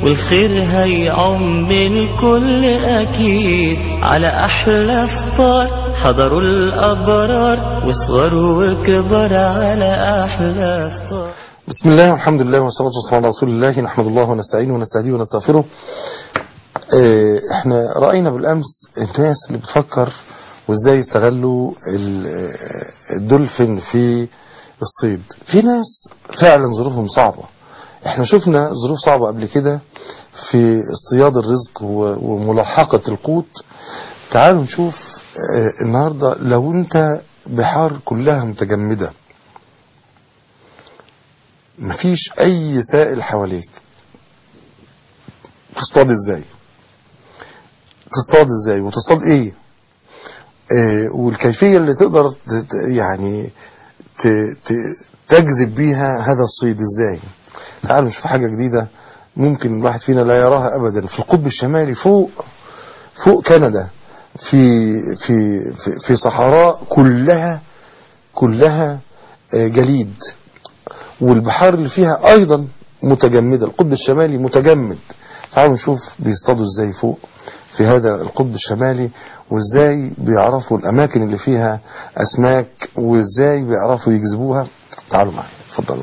والخير هيعم الكل أكيد على أحلى فطار حضروا الأبرار وصغروا وكبر على أحلى فطار بسم الله والحمد لله والصلاة والسلام على رسول الله نحمد الله ونستعينه ونستهديه ونستغفره اه احنا رأينا بالأمس الناس اللي بتفكر وازاي يستغلوا الدولفين في الصيد في ناس فعلا ظروفهم صعبة احنا شفنا ظروف صعبة قبل كده في اصطياد الرزق وملاحقة القوت تعالوا نشوف اه النهاردة لو انت بحار كلها متجمدة مفيش اي سائل حواليك تصطاد ازاي تصطاد ازاي وتصطاد ايه اه والكيفية اللي تقدر يعني تجذب بيها هذا الصيد ازاي تعالوا نشوف حاجة جديدة ممكن الواحد فينا لا يراها ابدا في القطب الشمالي فوق فوق كندا في في في, في صحراء كلها كلها جليد والبحار اللي فيها ايضا متجمدة القطب الشمالي متجمد تعالوا نشوف بيصطادوا ازاي فوق في هذا القطب الشمالي وازاي بيعرفوا الاماكن اللي فيها اسماك وازاي بيعرفوا يجذبوها تعالوا معي اتفضلوا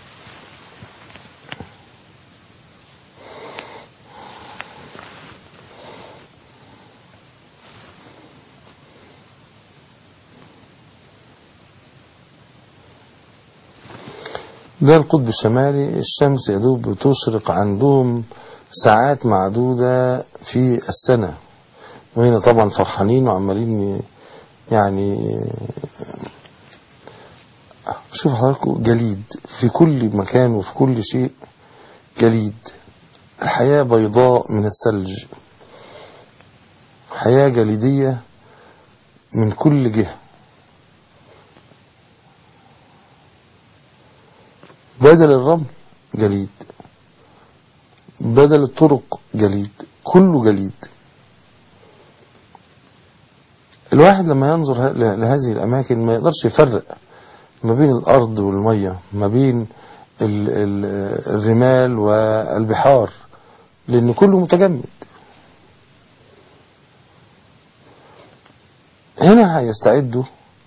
ده القطب الشمالي الشمس يا دوب بتشرق عندهم ساعات معدودة في السنة وهنا طبعا فرحانين وعمالين يعني شوف حضراتكم جليد في كل مكان وفي كل شيء جليد الحياة بيضاء من الثلج حياة جليدية من كل جهة بدل الرمل جليد بدل الطرق جليد كله جليد الواحد لما ينظر لهذه الأماكن ما يقدرش يفرق ما بين الأرض والمية ما بين ال ال الرمال والبحار لأن كله متجمد هنا هيستعدوا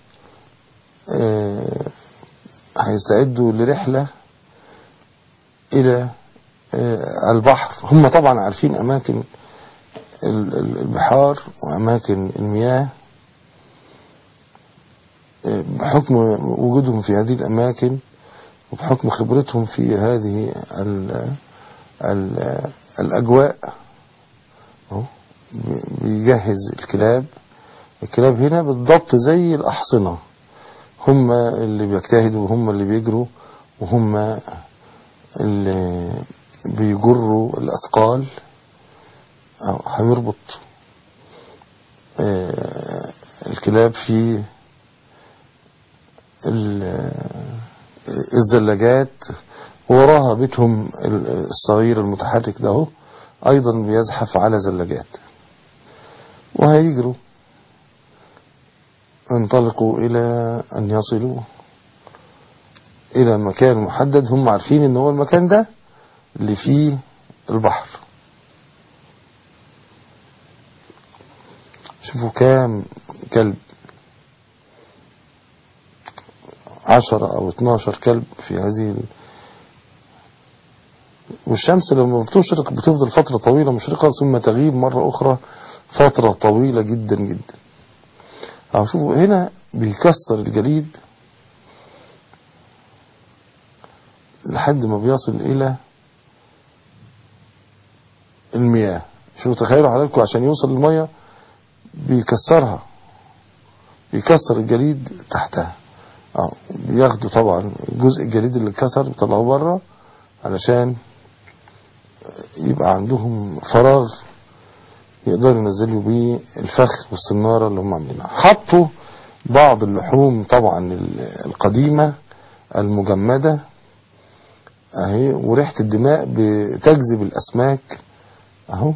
اه هيستعدوا لرحلة إلى البحر هم طبعا عارفين أماكن البحار وأماكن المياه بحكم وجودهم في هذه الأماكن وبحكم خبرتهم في هذه ال ال الأجواء بيجهز الكلاب الكلاب هنا بالضبط زي الأحصنة هم اللي بيجتهدوا وهم اللي بيجروا وهم اللي بيجروا الأثقال أو هيربط الكلاب في الزلاجات وراها بيتهم الصغير المتحرك ده أيضا بيزحف على زلاجات وهيجروا انطلقوا إلى أن يصلوا إلى مكان محدد هم عارفين ان هو المكان ده اللي فيه البحر شوفوا كام كلب عشرة أو اتناشر كلب في هذه ال... والشمس لما بتشرق بتفضل فترة طويلة مشرقة ثم تغيب مرة أخرى فترة طويلة جدا جدا أو شوفوا هنا بيكسر الجليد لحد ما بيصل إلى المياه شوفوا تخيلوا حضراتكم عشان يوصل للمية بيكسرها بيكسر الجليد تحتها اه بياخدوا طبعا جزء الجليد اللي اتكسر بيطلعوه بره علشان يبقى عندهم فراغ يقدروا ينزلوا بيه الفخ والسنارة اللي هم عاملينها حطوا بعض اللحوم طبعا القديمة المجمدة اهي وريحة الدماء بتجذب الاسماك اهو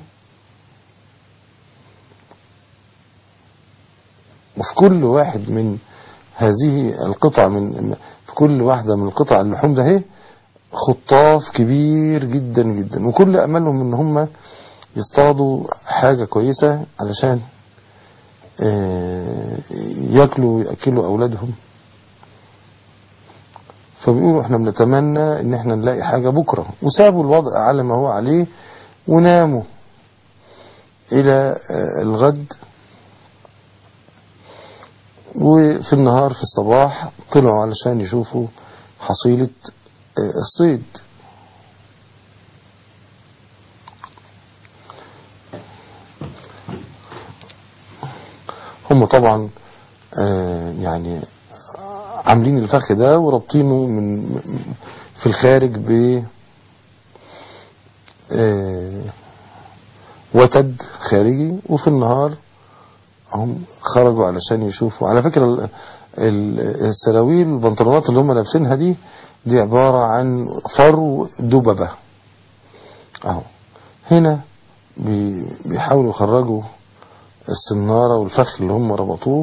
وفي كل واحد من هذه القطع من في كل واحدة من القطع اللحوم ده اهي خطاف كبير جدا جدا وكل املهم ان هم يصطادوا حاجة كويسة علشان آه، ياكلوا ويأكلوا اولادهم فبيقولوا احنا بنتمنى ان احنا نلاقي حاجة بكرة وسابوا الوضع على ما هو عليه وناموا الى آه، الغد وفي النهار في الصباح طلعوا علشان يشوفوا حصيلة آه، الصيد هم طبعا آه، يعني عاملين الفخ ده ورابطينه من في الخارج ب آه، وتد خارجي وفي النهار هم خرجوا علشان يشوفوا على فكرة ال- ال- السراويل البنطلونات اللي هم لابسينها دي دي عبارة عن فرو دببة اهو هنا بي- بيحاولوا يخرجوا السنارة والفخ اللي هم ربطوه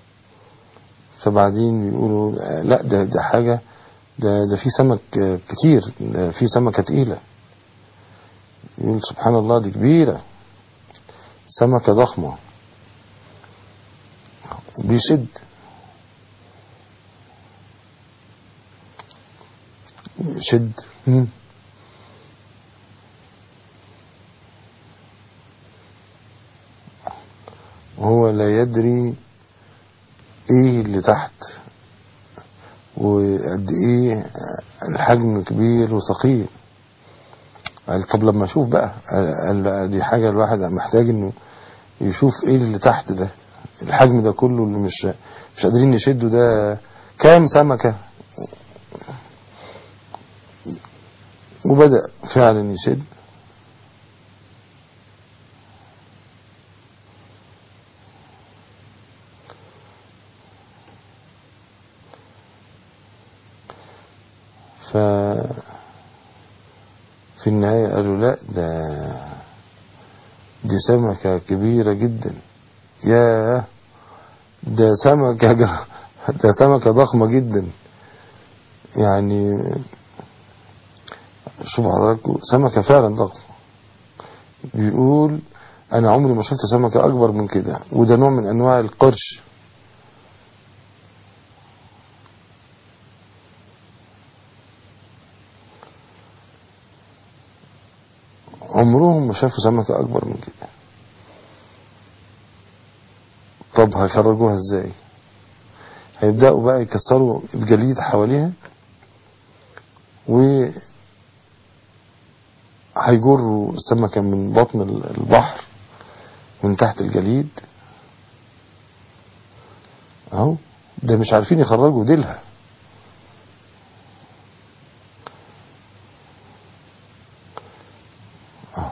فبعدين بيقولوا آه، لا ده ده حاجة ده ده في سمك آه، كتير ده في سمكة تقيلة يقول سبحان الله دي كبيرة سمكة ضخمة بيشد شد مم. وهو لا يدري ايه اللي تحت وقد ايه الحجم كبير وثقيل قال طب لما اشوف بقى قال قال دي حاجة الواحد محتاج انه يشوف ايه اللي تحت ده الحجم ده كله اللي مش مش قادرين نشده ده كام سمكة وبدأ فعلا يشد ف في النهاية قالوا لا ده دي سمكة كبيرة جدا يا ده سمكة ج- ده سمكة ضخمة جدا يعني شوف حضراتكم سمكة فعلا ضخمة بيقول انا عمري ما شفت سمكة اكبر من كده وده نوع من انواع القرش عمرهم ما شافوا سمكة اكبر من كده طب هيخرجوها ازاي هيبدأوا بقى يكسروا الجليد حواليها و هيجروا السمكة من بطن البحر من تحت الجليد اهو ده مش عارفين يخرجوا ديلها اهو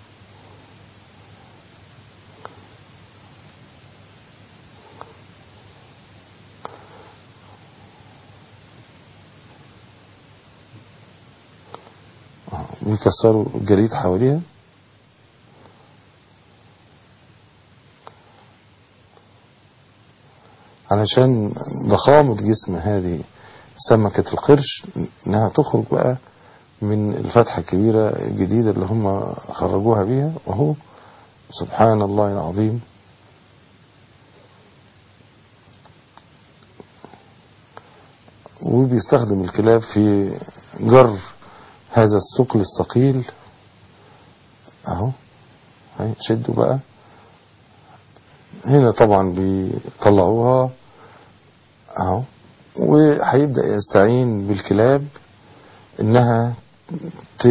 اهو ويكسروا الجليد حواليها علشان ضخامة جسم هذه سمكة القرش انها تخرج بقى من الفتحة الكبيرة الجديدة اللي هم خرجوها بيها وهو سبحان الله العظيم وبيستخدم الكلاب في جر هذا الثقل الثقيل اهو هاي شدوا بقى هنا طبعا بيطلعوها اهو وهيبدأ يستعين بالكلاب انها ت...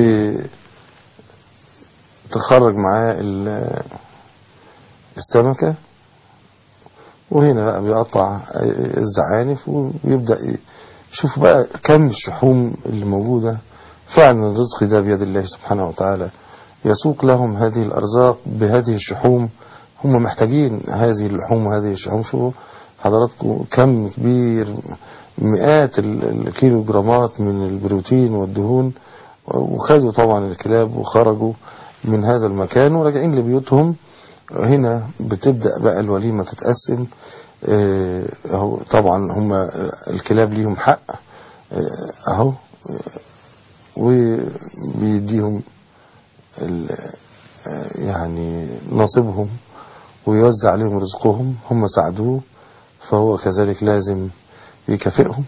تخرج معاه ال- السمكة وهنا بقى بيقطع الزعانف ويبدأ يشوف بقى كم الشحوم اللي موجودة فعلا الرزق ده بيد الله سبحانه وتعالى يسوق لهم هذه الأرزاق بهذه الشحوم هم محتاجين هذه اللحوم وهذه الشحوم شوفوا حضراتكم كم كبير مئات ال- الكيلو جرامات من البروتين والدهون وخدوا طبعا الكلاب وخرجوا من هذا المكان وراجعين لبيوتهم هنا بتبدأ بقى الوليمة تتقسم آه، اهو طبعا هم الكلاب ليهم حق آه، اهو آه، وبيديهم ال- آه، يعني نصيبهم ويوزع عليهم رزقهم هم ساعدوه فهو كذلك لازم يكافئهم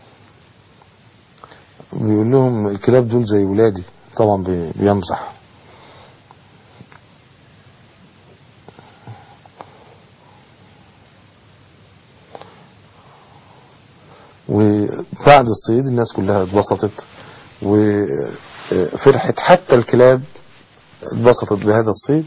بيقول لهم الكلاب دول زي ولادي طبعا بي- بيمزح وبعد الصيد الناس كلها اتبسطت وفرحت حتى الكلاب اتبسطت بهذا الصيد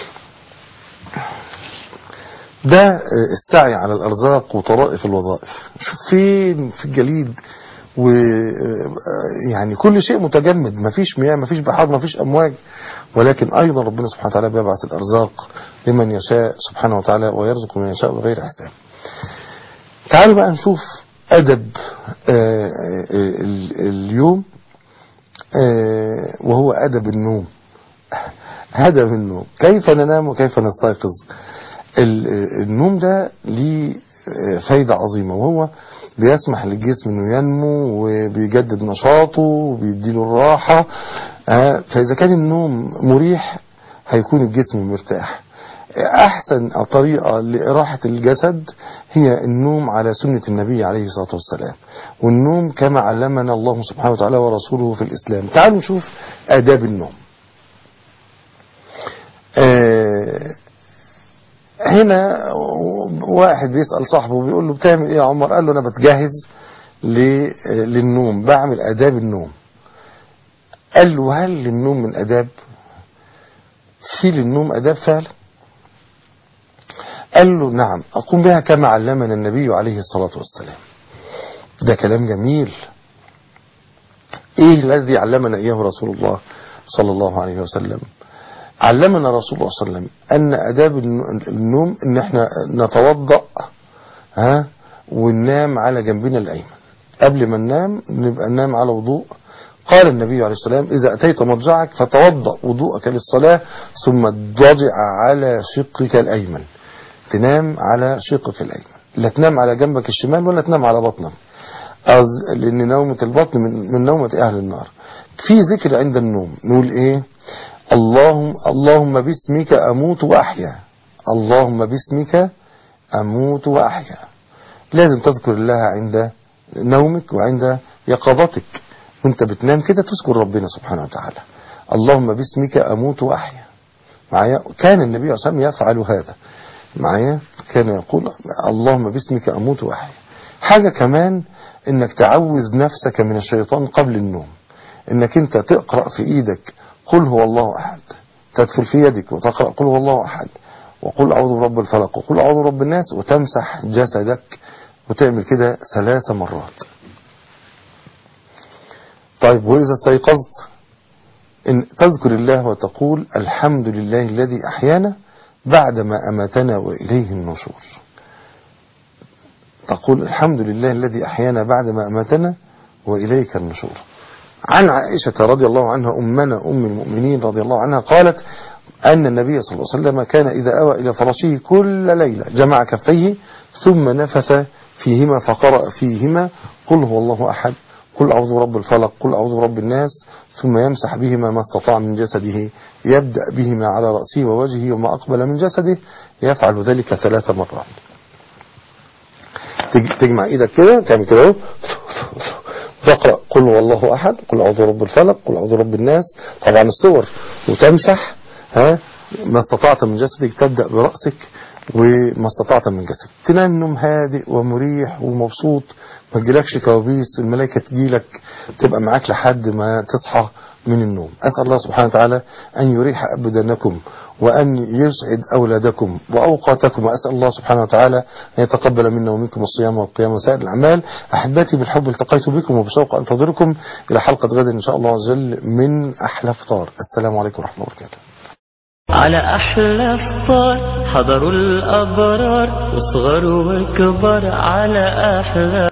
ده السعي على الأرزاق وطرائف الوظائف شوف فين في الجليد و يعني كل شيء متجمد مفيش مياه مفيش بحار مفيش أمواج ولكن أيضا ربنا سبحانه وتعالى بيبعث الأرزاق لمن يشاء سبحانه وتعالى ويرزق من يشاء بغير حساب تعالوا بقى نشوف أدب آه، آه، ال- اليوم آه، وهو أدب النوم أدب النوم كيف ننام وكيف نستيقظ ال- النوم ده ليه آه، فايدة عظيمة وهو بيسمح للجسم انه ينمو وبيجدد نشاطه وبيديله الراحة آه، فإذا كان النوم مريح هيكون الجسم مرتاح أحسن طريقة لإراحة الجسد هي النوم على سنة النبي عليه الصلاة والسلام والنوم كما علمنا الله سبحانه وتعالى ورسوله في الإسلام تعالوا نشوف آداب النوم آه، هنا واحد بيسأل صاحبه بيقول له بتعمل ايه يا عمر قال له انا بتجهز ل- للنوم بعمل آداب النوم قال له هل النوم من آداب في للنوم آداب فعلا قال له نعم أقوم بها كما علمنا النبي عليه الصلاة والسلام ده كلام جميل إيه الذي علمنا إياه رسول الله صلى الله عليه وسلم علمنا رسول الله صلى الله عليه وسلم أن أداب الن- النوم أن احنا نتوضأ ها وننام على جنبنا الأيمن قبل ما ننام نبقى ننام على وضوء قال النبي عليه السلام إذا أتيت مضجعك فتوضأ وضوءك للصلاة ثم اضطجع على شقك الأيمن تنام على شقك الأيمن لا تنام على جنبك الشمال ولا تنام على بطنك أز- لأن نومة البطن من, من نومة أهل النار في ذكر عند النوم نقول إيه اللهم, اللهم باسمك أموت وأحيا اللهم باسمك أموت وأحيا لازم تذكر الله عند نومك وعند يقظتك وانت بتنام كده تذكر ربنا سبحانه وتعالى اللهم باسمك أموت وأحيا معايا كان النبي عليه الصلاة والسلام يفعل هذا معايا كان يقول اللهم باسمك أموت وأحيا حاجة كمان انك تعوذ نفسك من الشيطان قبل النوم انك انت تقرأ في ايدك قل هو الله احد تدخل في يدك وتقرأ قل هو الله احد وقل اعوذ برب الفلق وقل اعوذ برب الناس وتمسح جسدك وتعمل كده ثلاث مرات طيب واذا استيقظت إن تذكر الله وتقول الحمد لله الذي أحيانا بعدما أماتنا وإليه النشور تقول الحمد لله الذي أحيانا بعدما أماتنا وإليك النشور عن عائشة رضي الله عنها أمنا أم المؤمنين رضي الله عنها قالت أن النبي صلى الله عليه وسلم كان إذا أوى إلى فراشه كل ليلة جمع كفيه ثم نفث فيهما فقرأ فيهما قل هو الله أحد قل أعوذ برب الفلق قل أعوذ برب الناس ثم يمسح بهما ما استطاع من جسده يبدأ بهما على رأسه ووجهه وما أقبل من جسده يفعل ذلك ثلاث مرات تج- تجمع ايدك كده تعمل كده اهو تقرأ قل هو الله أحد قل أعوذ برب الفلق قل أعوذ برب الناس طبعا الصور وتمسح ها ما استطعت من جسدك تبدأ برأسك وما استطعت من جسدك تنام نوم هادئ ومريح ومبسوط ما تجيلكش كوابيس الملائكة تجيلك تبقى معاك لحد ما تصحى من النوم أسأل الله سبحانه وتعالى أن يريح أبدانكم وأن يسعد أولادكم وأوقاتكم وأسأل الله سبحانه وتعالى أن يتقبل منا ومنكم الصيام والقيام وسائر الأعمال أحبتي بالحب التقيت بكم وبشوق أنتظركم إلى حلقة غد إن شاء الله عز وجل من أحلى فطار السلام عليكم ورحمة الله وبركاته على أحلى فطار حضروا الأبرار وصغروا وكبر على أحلى